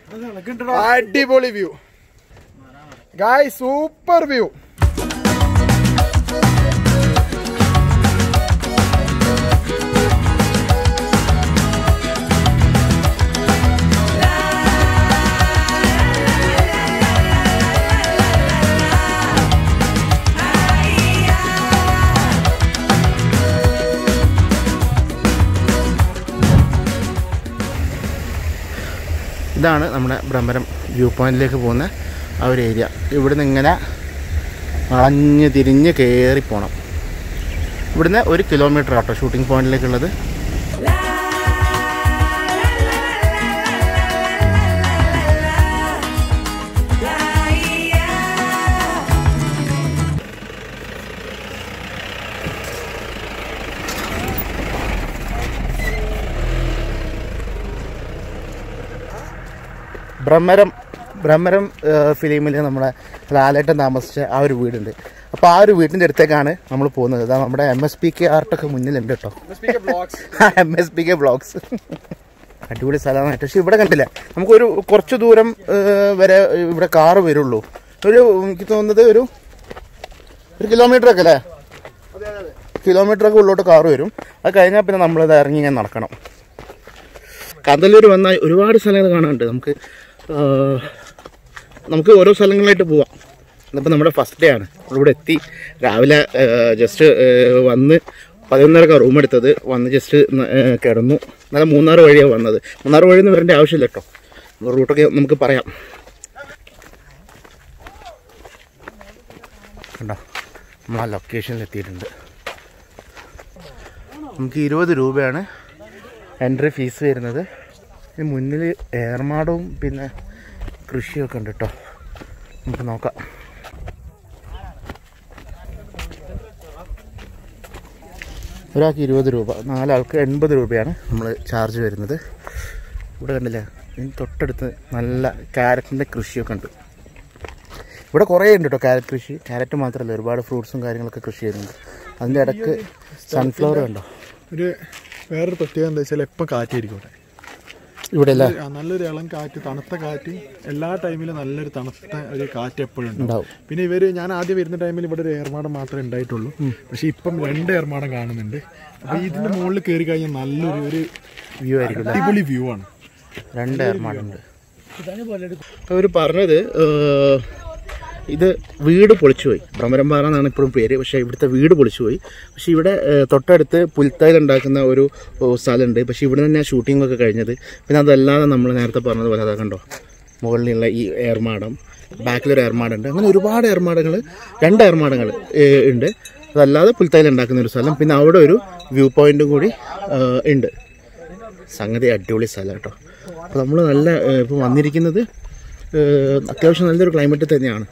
അടിപൊളി വ്യൂ ഗായ് super view ഇതാണ് നമ്മുടെ ബ്രഹ്മരം വ്യൂ പോയിന്റിലേക്ക് പോകുന്ന ആ ഒരു ഏരിയ ഇവിടുന്ന് ഇങ്ങനെ വളഞ്ഞ് തിരിഞ്ഞ് കയറി പോകണം ഇവിടുന്ന് ഒരു കിലോമീറ്റർ ആട്ടോ ഷൂട്ടിംഗ് പോയിന്റിലേക്കുള്ളത് ബ്രഹ്മരം ബ്രഹ്മരം ഫിലിമിൽ നമ്മുടെ ലാലേട്ടൻ താമസിച്ച ആ ഒരു വീടുണ്ട് അപ്പോൾ ആ ഒരു വീടിൻ്റെ അടുത്തേക്കാണ് നമ്മൾ പോകുന്നത് ഇതാ നമ്മുടെ എം എസ് പി കെ ആർട്ടൊക്കെ മുന്നിലുണ്ട് കേട്ടോ M S P K blogs അടിപൊളി സ്ഥലമായിട്ട് പക്ഷെ ഇവിടെ കണ്ടില്ല നമുക്കൊരു കുറച്ച് ദൂരം ഏഹ്, വരെ ഇവിടെ കാറ് വരുള്ളൂ ഒരു എനിക്ക് തോന്നുന്നത് ഒരു ഒരു കിലോമീറ്റർ ഒക്കെ അല്ലേ കിലോമീറ്റർ ഒക്കെ ഉള്ളോട്ട് കാറ് വരും അത് കഴിഞ്ഞാൽ പിന്നെ നമ്മളിത് ഇറങ്ങി ഇങ്ങനെ നടക്കണം കാന്തല്ലൂർ വന്നാൽ ഒരുപാട് സ്ഥലങ്ങൾ കാണാനുണ്ട് നമുക്ക് ആ, നമുക്ക് ഓരോ സ്ഥലങ്ങളായിട്ട് പോവാം ഇന്നിപ്പോൾ നമ്മുടെ ഫസ്റ്റ് ഡേ ആണ് നമ്മളിവിടെ എത്തി രാവിലെ ജസ്റ്റ് വന്ന് പതിനൊന്നരക്ക റൂം എടുത്തത് വന്ന് ജസ്റ്റ് കിടന്നു നല്ല മൂന്നാർ വഴിയാണ് വന്നത് മൂന്നാർ വഴി എന്ന് വരേണ്ട ആവശ്യമില്ല കേട്ടോ റൂട്ടൊക്കെ നമുക്ക് പറയാം കണ്ടോ നമ്മൾ ആ ലൊക്കേഷനിൽ എത്തിയിട്ടുണ്ട് നമുക്ക് ഇരുപത് രൂപയാണ് എൻട്രി ഫീസ് വരുന്നത് ഈ മുന്നിൽ ഏർമാടവും പിന്നെ കൃഷിയൊക്കെ ഉണ്ട് കേട്ടോ നമുക്ക് നോക്കാം ഒരാൾക്ക് ഇരുപത് രൂപ നാലാൾക്ക് എൺപത് രൂപയാണ് നമ്മൾ ചാർജ് വരുന്നത് ഇവിടെ കണ്ടില്ലേ ഇതിന് തൊട്ടടുത്ത് നല്ല ക്യാരറ്റിൻ്റെ കൃഷിയൊക്കെ ഉണ്ട് ഇവിടെ കുറേ ഉണ്ട് കേട്ടോ ക്യാരറ്റ് കൃഷി ക്യാരറ്റ് മാത്രമല്ല ഒരുപാട് ഫ്രൂട്ട്സും കാര്യങ്ങളൊക്കെ കൃഷി ചെയ്യുന്നുണ്ട് അതിൻ്റെ ഇടയ്ക്ക് സൺഫ്ലവർ കണ്ടോ ഒരു വേറൊരു പ്രത്യേകത എന്താ വെച്ചാൽ എപ്പം കാറ്റായിരിക്കും ഇവിടെ ഇവിടെ അല്ലേ ആ, നല്ലൊരു ഇളം കാറ്റ് തണുത്ത കാറ്റ് എല്ലാ ടൈമിലും നല്ലൊരു തണുത്ത ഒരു കാറ്റ് എപ്പോഴും ഉണ്ടാവും ഉണ്ടാവും പിന്നെ ഇവര് ഞാൻ ആദ്യം വരുന്ന ടൈമിൽ ഇവിടെ ഒരു ഏർമാടം മാത്രമേ ഉണ്ടായിട്ടുള്ളൂ പക്ഷെ ഇപ്പം രണ്ട് ഏർമാടം കാണുന്നുണ്ട് അപ്പൊ ഇതിന്റെ മുകളിൽ കയറി കഴിഞ്ഞാൽ നല്ലൊരു ഒരു വ്യൂ ആയിരിക്കും അടിപൊളി വ്യൂ ആണ് രണ്ട് ഏർമാടുണ്ട് അവർ പറഞ്ഞത് ഏഹ്, ഇത് വീട് പൊളിച്ചുപോയി ഭ്രമരംപാറ എന്നാണ് ഇപ്പോഴും പേര് പക്ഷേ ഇവിടുത്തെ വീട് പൊളിച്ചുപോയി പക്ഷേ ഇവിടെ ഏഹ്, തൊട്ടടുത്ത് പുൽത്തൈൽ ഉണ്ടാക്കുന്ന ഒരു ഓ, സ്ഥലമുണ്ട് പക്ഷേ ഇവിടെ തന്നെ ഷൂട്ടിംഗ് ഒക്കെ കഴിഞ്ഞത് പിന്നെ അതല്ലാതെ നമ്മൾ നേരത്തെ പറഞ്ഞതുപോലെ അതാ കണ്ടോ മുകളിലുള്ള ഈ ഏർമാടം ബാക്കിലൊരു ഏർമാടുണ്ട് അങ്ങനെ ഒരുപാട് ഏർമാടങ്ങൾ രണ്ട് ഏർമാടങ്ങൾ ഏഹ്, ഉണ്ട് അതല്ലാതെ പുൽത്തൈൽ ഉണ്ടാക്കുന്ന ഒരു സ്ഥലം പിന്നെ അവിടെ ഒരു വ്യൂ പോയിന്റും കൂടി ഏഹ്, ഉണ്ട് സംഗതി അടിപൊളി സ്ഥലം കേട്ടോ അപ്പോൾ നമ്മൾ നല്ല ഇപ്പോൾ വന്നിരിക്കുന്നത് ഏഹ്, അത്യാവശ്യം നല്ലൊരു ക്ലൈമറ്റ് തന്നെയാണ്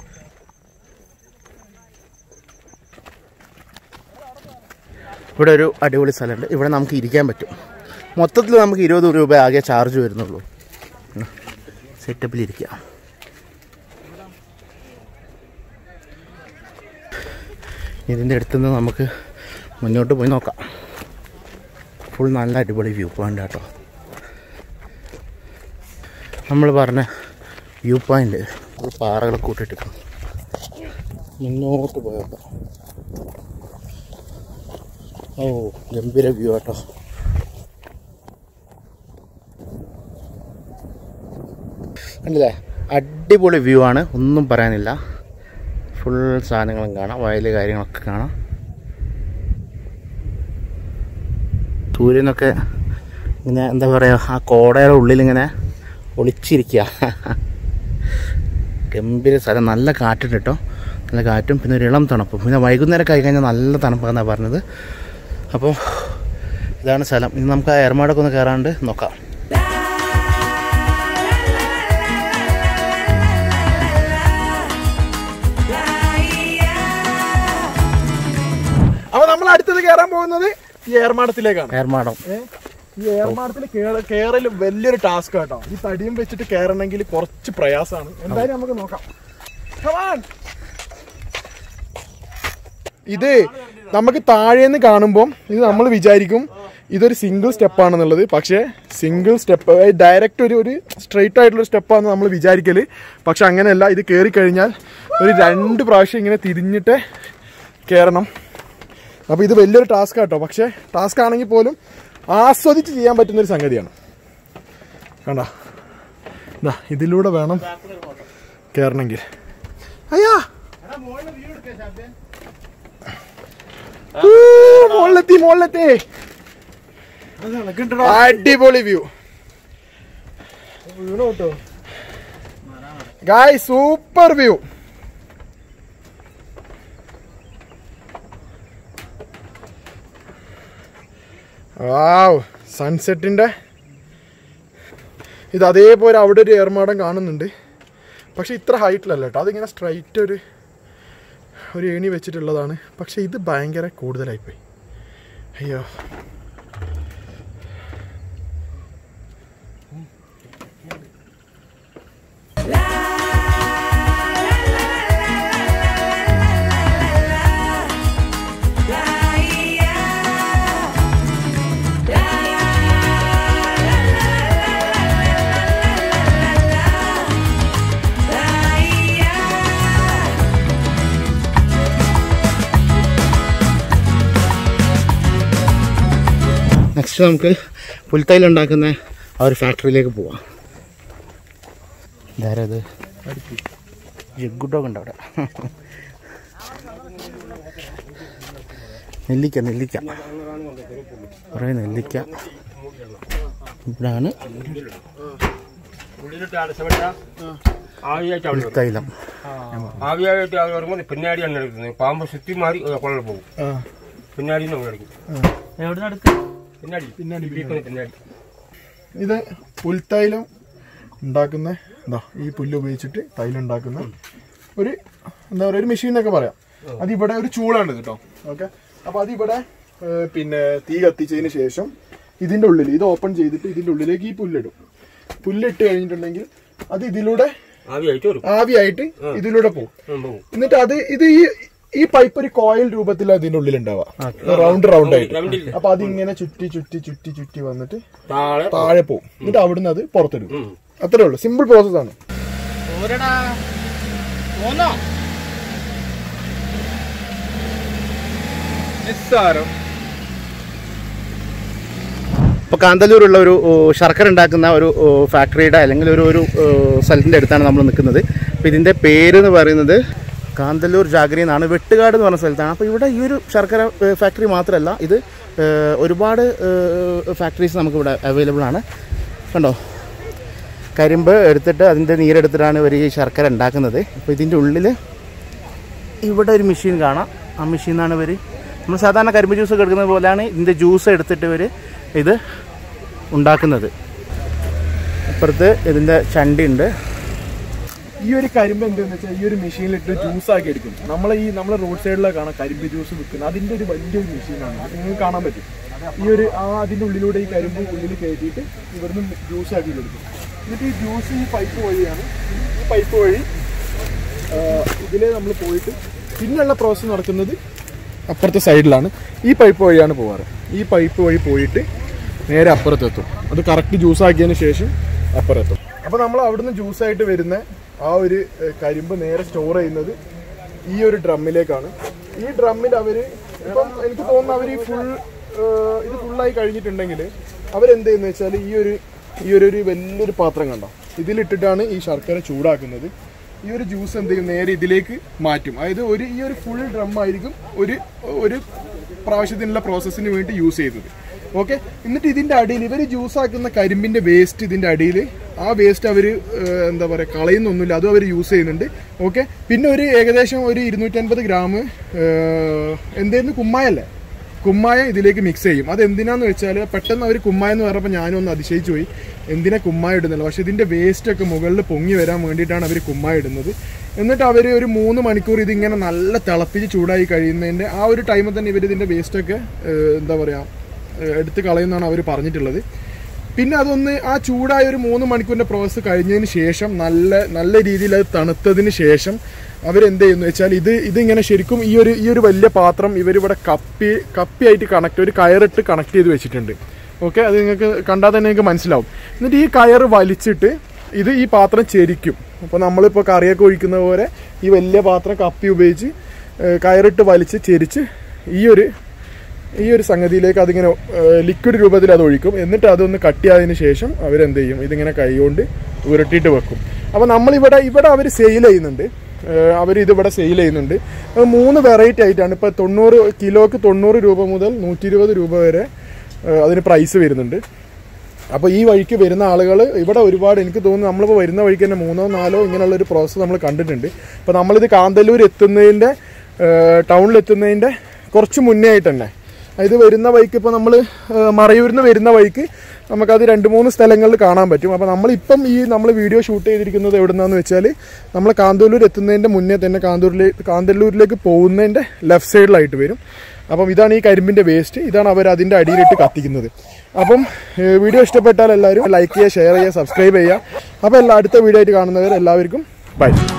ഇവിടെ ഒരു അടിപൊളി സ്ഥലമുണ്ട് ഇവിടെ നമുക്ക് ഇരിക്കാൻ പറ്റും മൊത്തത്തിൽ നമുക്ക് ഇരുപത് രൂപ ആകെ ചാർജ് വരുന്നുള്ളൂ സെറ്റപ്പിൽ ഇരിക്കുക ഇതിൻ്റെ അടുത്തുനിന്ന് നമുക്ക് മുന്നോട്ട് പോയി നോക്കാം ഫുൾ നല്ല അടിപൊളി വ്യൂ പോയിന്റ് കേട്ടോ നമ്മൾ പറഞ്ഞ വ്യൂ പോയിന്റ് പാറകളെ കൂട്ടിട്ട് മുന്നോട്ട് പോയോട്ടോ ഓ ഗംഭീര വ്യൂ കേട്ടോ കണ്ടില്ലേ അടിപൊളി വ്യൂ ആണ് ഒന്നും പറയാനില്ല ഫുൾ സാധനങ്ങളും കാണാം വയല് കാര്യങ്ങളൊക്കെ കാണാം സൂര്യനൊക്കെ ഇങ്ങനെ എന്താ പറയുക ആ കോടയുടെ ഉള്ളിൽ ഇങ്ങനെ ഒളിച്ചിരിക്കുക ഗംഭീര സ്ഥലം നല്ല കാറ്റുണ്ട് കേട്ടോ നല്ല കാറ്റും പിന്നെ ഒരു ഇളം തണുപ്പും പിന്നെ വൈകുന്നേരം ആയി കഴിഞ്ഞാൽ നല്ല തണുപ്പാണെന്നാണ് പറഞ്ഞത് അപ്പോൾ ഇതാണ് സ്ഥലം ഇനി നമുക്ക് ആ എറമാടൊക്കെ ഒന്ന് കയറാണ്ട് നോക്കാം അപ്പൊ നമ്മൾ അടുത്തത് കയറാൻ പോകുന്നത് ഈ ഏർമാടത്തിലേക്കാണ് എറമാടം ഏ? ഈ ഏർമാടത്തിൽ കയറൽ വലിയൊരു ടാസ്ക് കേട്ടോ ഈ തടിയും വെച്ചിട്ട് കയറണമെങ്കിൽ കുറച്ച് പ്രയാസമാണ് എന്തായാലും നമുക്ക് നോക്കാം Come on. ഇത് നമുക്ക് താഴേന്ന് കാണുമ്പോൾ ഇത് നമ്മൾ വിചാരിക്കും ഇതൊരു സിംഗിൾ സ്റ്റെപ്പാണെന്നുള്ളത് പക്ഷേ സിംഗിൾ സ്റ്റെപ്പ് ഡയറക്റ്റ് ഒരു ഒരു സ്ട്രെയിറ്റ് ആയിട്ടുള്ള സ്റ്റെപ്പാണെന്ന് നമ്മൾ വിചാരിക്കല് പക്ഷെ അങ്ങനെയല്ല ഇത് കയറി കഴിഞ്ഞാൽ ഒരു രണ്ട് പ്രാവശ്യം ഇങ്ങനെ തിരിഞ്ഞിട്ട് കയറണം അപ്പോൾ ഇത് വലിയൊരു ടാസ്ക് കേട്ടോ പക്ഷേ ടാസ്ക് ആണെങ്കിൽ പോലും ആസ്വദിച്ച് ചെയ്യാൻ പറ്റുന്ന ഒരു സംഗതിയാണ് കണ്ട ഇതാ ഇതിലൂടെ വേണം കയറണമെങ്കിൽ അയ്യാ ഊ, മോളിലെത്തി മോളിലെത്തി അടിപൊളി വ്യൂ ഗായ് സൂപ്പർ വ്യൂ വാവ് സൺസെറ്റിന്റെ ഇത് അതേപോലെ അവിടെ ഒരു ഏർമാടം കാണുന്നുണ്ട് പക്ഷെ ഇത്ര ഹൈറ്റിലല്ല കേട്ടോ അതിങ്ങനെ സ്ട്രൈറ്റ് ഒരു ഒരു ഏണി വെച്ചിട്ടുള്ളതാണ് പക്ഷെ ഇത് ഭയങ്കര കൂടുതലായിപ്പോയി അയ്യോ നെക്സ്റ്റ് നമുക്ക് പുൽത്തൈൽ ഉണ്ടാക്കുന്ന ആ ഒരു ഫാക്ടറിയിലേക്ക് പോവാം ഇതാരത് ജഗ്ഗുഡൊക്കെ ഉണ്ട് അവിടെ നെല്ലിക്ക നെല്ലിക്ക കുറേ നെല്ലിക്ക ഇവിടാണ് ஆவியாச்சு அவள் തൈലം ஆவியாகிட்டு அவள் வரும்போது பின்னாடி அண்ணன் இருக்குது பாம்பை சுற்றி மாறி குழல் போகும் ആ பின்னாடி நம்ம கிடைக்கும் பின்னாடி பின்னாடி, பின்னாடி பின்னாடி ഇത് പുൽത്തൈലം ഉണ്ടാക്കുന്ന എന്താ ഈ പുല്ല് ഉപയോഗിച്ചിട്ട് തൈലം ഉണ്ടാക്കുന്ന ഒരു എന്താ പറയുക ഒരു മെഷീൻ എന്നൊക്കെ പറയാം അതിവിടെ ഒരു ചൂടാണ് കേട്ടോ ഓക്കെ അപ്പൊ അതിവിടെ ഏ, പിന്നെ തീ കത്തിച്ചതിന് ശേഷം ഇതിന്റെ ഉള്ളിൽ ഇത് ഓപ്പൺ ചെയ്തിട്ട് ഇതിന്റെ ഉള്ളിലേക്ക് ഈ പുല്ലിടും പുല്ലിട്ട് കഴിഞ്ഞിട്ടുണ്ടെങ്കിൽ അത് ഇതിലൂടെ ஆவியாகிட்டு வரும் ആവിയായിട്ട് ഇതിലൂടെ പോകും ம், போகும் എന്നിട്ട് അത് ഇത് ഈ ഈ പൈപ്പ് ഒരു കോയിൽ രൂപത്തിൽ അതിന്റെ ഉള്ളിൽ ഉണ്ടാവുക റൗണ്ട് റൗണ്ട് ആയിട്ട് റൗണ്ടിൽ. അപ്പൊ അതിങ്ങനെ ചുറ്റി ചുറ്റി ചുറ്റി ചുറ്റി വന്നിട്ട് தாழെ താഴെ പോകും എന്നിട്ട് അവിടുന്ന് അത് പുറത്തെടുക്കും ഉം. അത്രേ ഉള്ളൂ സിമ്പിൾ പ്രോസസ് ആണ് നിസ്സാരം ഇപ്പോൾ കാന്തല്ലൂരുള്ള ഒരു ഓ, ശർക്കര ഉണ്ടാക്കുന്ന ഒരു ഓ, ഫാക്ടറിയുടെ അല്ലെങ്കിൽ ഒരു ഒരു ഓ, സ്ഥലത്തിൻ്റെ അടുത്താണ് നമ്മൾ നിൽക്കുന്നത് അപ്പോൾ ഇതിൻ്റെ പേര് എന്ന് പറയുന്നത് കാന്തല്ലൂർ ജാഗരി എന്നാണ് വെട്ടുകാട് എന്ന് പറഞ്ഞ സ്ഥലത്താണ് അപ്പോൾ ഇവിടെ ഈ ഒരു ശർക്കര ഏ, ഫാക്ടറി മാത്രമല്ല ഇത് ഏ, ഒരുപാട് ഫാക്ടറീസ് നമുക്കിവിടെ അവൈലബിൾ ആണ് കണ്ടോ കരിമ്പ് എടുത്തിട്ട് അതിൻ്റെ നീരെടുത്തിട്ടാണ് ഇവർ ഈ ശർക്കര ഉണ്ടാക്കുന്നത് അപ്പോൾ ഇതിൻ്റെ ഉള്ളിൽ ഇവിടെ ഒരു മെഷീൻ കാണാം ആ മെഷീനാണ് ഇവർ നമ്മൾ സാധാരണ കരിമ്പ് ജ്യൂസ് ഒക്കെ എടുക്കുന്നത് പോലെയാണ് ഇതിൻ്റെ ജ്യൂസ് എടുത്തിട്ട് ഇവർ ഇത് ഉണ്ടാക്കുന്നത് അപ്പുറത്ത് ഇതിൻ്റെ ചണ്ടി ഉണ്ട് ഈ ഒരു കരിമ്പ് എന്താന്ന് വെച്ചാൽ ഈ ഒരു മെഷീനിലിട്ട് ജ്യൂസ് ആക്കി എടുക്കും നമ്മളെ ഈ നമ്മളെ റോഡ് സൈഡിലൊക്കെ കാണാം കരിമ്പ് ജ്യൂസ് വിൽക്കുന്നത് അതിന്റെ ഒരു വലിയൊരു മെഷീനാണ് നിങ്ങൾക്ക് കാണാൻ പറ്റും ഈ ഒരു ആ അതിന്റെ ഉള്ളിലൂടെ ഈ കരിമ്പ് ഉള്ളിൽ കയറ്റിയിട്ട് ഇവിടുന്ന് ജ്യൂസ് ആക്കി എടുക്കും എന്നിട്ട് ഈ ജ്യൂസ് ഈ പൈപ്പ് വഴിയാണ് ഈ പൈപ്പ് വഴി ആ, ഇതിലെ നമ്മൾ പോയിട്ട് പിന്നെയുള്ള പ്രോസസ്സ് നടക്കുന്നത് അപ്പുറത്തെ സൈഡിലാണ് ഈ പൈപ്പ് വഴിയാണ് പോവാറ് ഈ പൈപ്പ് വഴി പോയിട്ട് നേരെ അപ്പുറത്തെത്തും അത് കറക്റ്റ് ജ്യൂസ് ആക്കിയതിന് ശേഷം അപ്പുറത്തും അപ്പോൾ നമ്മൾ അവിടുന്ന് ജ്യൂസ് ആയിട്ട് വരുന്ന ആ ഒരു ഏ, കരിമ്പ് നേരെ സ്റ്റോർ ചെയ്യുന്നത് ഈ ഒരു ഡ്രമ്മിലേക്കാണ് ഈ ഡ്രമ്മിൽ അവർ ഇപ്പം എനിക്ക് തോന്നുന്നു അവർ ഈ ഫുൾ ഇത് ഫുള്ളായി കഴിഞ്ഞിട്ടുണ്ടെങ്കിൽ അവരെന്ത് ചെയ്യുന്നത് വെച്ചാൽ ഈ ഒരു ഈ ഒരു ഒരു വലിയൊരു പാത്രം കണ്ടോ ഇതിലിട്ടിട്ടാണ് ഈ ശർക്കര ചൂടാക്കുന്നത് ഈ ഒരു ജ്യൂസ് എന്ത് ചെയ്യും നേരെ ഇതിലേക്ക് മാറ്റും അതായത് ഒരു ഈ ഒരു ഫുൾ ഡ്രം ആയിരിക്കും ഒരു ഒരു പ്രാവശ്യത്തിനുള്ള പ്രോസസ്സിന് വേണ്ടി യൂസ് ചെയ്യുന്നത് ഓക്കെ എന്നിട്ട് ഇതിന്റെ അടിയിൽ ഇവർ ജ്യൂസ് ആക്കുന്ന കരിമ്പിന്റെ വേസ്റ്റ് ഇതിന്റെ അടിയിൽ ആ വേസ്റ്റ് അവർ എന്താ പറയുക കളയുന്നൊന്നുമില്ല അതും അവർ യൂസ് ചെയ്യുന്നുണ്ട് ഓക്കെ പിന്നെ ഒരു ഏകദേശം ഒരു ഇരുന്നൂറ്റൻപത് ഗ്രാം എന്തായിരുന്നു കുമ്മായല്ലേ കുമ്മായ ഇതിലേക്ക് മിക്സ് ചെയ്യും അത് എന്തിനാന്ന് വെച്ചാൽ പെട്ടെന്ന് അവർ കുമ്മായ എന്ന് പറഞ്ഞപ്പോൾ ഞാനും ഒന്ന് അതിശയിച്ചു പോയി എന്തിനാ കുമ്മായ ഇടുന്നില്ല പക്ഷെ ഇതിന്റെ വേസ്റ്റ് ഒക്കെ മുകളിൽ പൊങ്ങി വരാൻ വേണ്ടിയിട്ടാണ് അവർ കുമ്മായ ഇടുന്നത് എന്നിട്ട് അവർ ഒരു മൂന്ന് മണിക്കൂർ ഇതിങ്ങനെ നല്ല തിളപ്പിച്ച് ചൂടായി കഴിയുന്നതിന്റെ ആ ഒരു ടൈമിൽ തന്നെ ഇവർ ഇതിന്റെ വേസ്റ്റ് ഒക്കെ ഏഹ്, എന്താ പറയാ ഏഹ്, എടുത്ത് കളയുന്നതാണ് അവർ പറഞ്ഞിട്ടുള്ളത് പിന്നെ അതൊന്ന് ആ ചൂടായ ഒരു മൂന്ന് മണിക്കൂറിന്റെ പ്രോസസ്സ് കഴിഞ്ഞതിന് ശേഷം നല്ല നല്ല രീതിയിൽ അത് തണുത്തതിന് ശേഷം അവരെന്ത് ചെയ്യുന്നു വെച്ചാൽ ഇത് ഇതിങ്ങനെ ശരിക്കും ഈ ഒരു ഈ ഒരു വലിയ പാത്രം ഇവരിവിടെ കപ്പി കപ്പിയായിട്ട് കണക്ട് ഒരു കയറിട്ട് കണക്ട് ചെയ്ത് വെച്ചിട്ടുണ്ട് ഓക്കെ അത് നിങ്ങൾക്ക് കണ്ടാൽ തന്നെ നിങ്ങൾക്ക് മനസ്സിലാവും എന്നിട്ട് ഈ കയറ് വലിച്ചിട്ട് ഇത് ഈ പാത്രം ചെരിക്കും അപ്പോൾ നമ്മളിപ്പോൾ കറിയൊക്കെ ഒഴിക്കുന്ന പോലെ ഈ വലിയ പാത്രം കപ്പി ഉപയോഗിച്ച് ഏഹ്, കയറിട്ട് വലിച്ച് ചെരിച്ച് ഈ ഒരു ഈ ഒരു സംഗതിയിലേക്ക് അതിങ്ങനെ ലിക്വിഡ് രൂപത്തിൽ അത് ഒഴിക്കും എന്നിട്ട് അതൊന്ന് കട്ടിയായതിനു ശേഷം അവരെന്ത് ചെയ്യും ഇതിങ്ങനെ കൈകൊണ്ട് ഉരുട്ടിയിട്ട് വെക്കും അപ്പോൾ നമ്മളിവിടെ ഇവിടെ അവർ സെയിൽ ചെയ്യുന്നുണ്ട് അവർ ഇതിവിടെ സെയിൽ ചെയ്യുന്നുണ്ട് അത് മൂന്ന് വെറൈറ്റി ആയിട്ടാണ് ഇപ്പോൾ തൊണ്ണൂറ് കിലോക്ക് തൊണ്ണൂറ് രൂപ മുതൽ നൂറ്റി ഇരുപത് രൂപ വരെ ഏഹ്, അതിന് പ്രൈസ് വരുന്നുണ്ട് അപ്പോൾ ഈ വഴിക്ക് വരുന്ന ആളുകൾ ഇവിടെ ഒരുപാട് എനിക്ക് തോന്നുന്നു നമ്മളിപ്പോൾ വരുന്ന വഴിക്ക് തന്നെ മൂന്നോ നാലോ ഇങ്ങനെയുള്ള ഒരു പ്രോസസ്സ് നമ്മൾ കണ്ടിട്ടുണ്ട് അപ്പോൾ നമ്മളിത് കാന്തല്ലൂർ എത്തുന്നതിൻ്റെ ടൗണിൽ എത്തുന്നതിൻ്റെ കുറച്ച് മുന്നേ ആയിട്ട് തന്നെ ഇത് വരുന്ന വഴിക്ക് ഇപ്പോൾ നമ്മൾ മറയൂരിൽ നിന്ന് വരുന്ന വഴിക്ക് നമുക്കത് രണ്ട് മൂന്ന് സ്ഥലങ്ങളിൽ കാണാൻ പറ്റും അപ്പോൾ നമ്മളിപ്പം ഈ നമ്മൾ വീഡിയോ ഷൂട്ട് ചെയ്തിരിക്കുന്നത് എവിടുന്നാന്ന് വെച്ചാൽ നമ്മൾ കാന്തല്ലൂർ എത്തുന്നതിൻ്റെ മുന്നേ തന്നെ കാന്തൂരിലേക്ക് കാന്തല്ലൂരിലേക്ക് പോകുന്നതിൻ്റെ ലെഫ്റ്റ് സൈഡിലായിട്ട് വരും അപ്പം ഇതാണ് ഈ കരിമ്പിൻ്റെ വേസ്റ്റ് ഇതാണ് അവർ അതിൻ്റെ അടിയിലിട്ട് കത്തിക്കുന്നത് അപ്പം ഏഹ്, വീഡിയോ ഇഷ്ടപ്പെട്ടാൽ എല്ലാവരും ലൈക്ക് ചെയ്യുക ഷെയർ ചെയ്യുക സബ്സ്ക്രൈബ് ചെയ്യുക അപ്പോൾ എല്ലാ അടുത്ത വീഡിയോ ആയിട്ട് കാണുന്നവർ എല്ലാവർക്കും ബൈ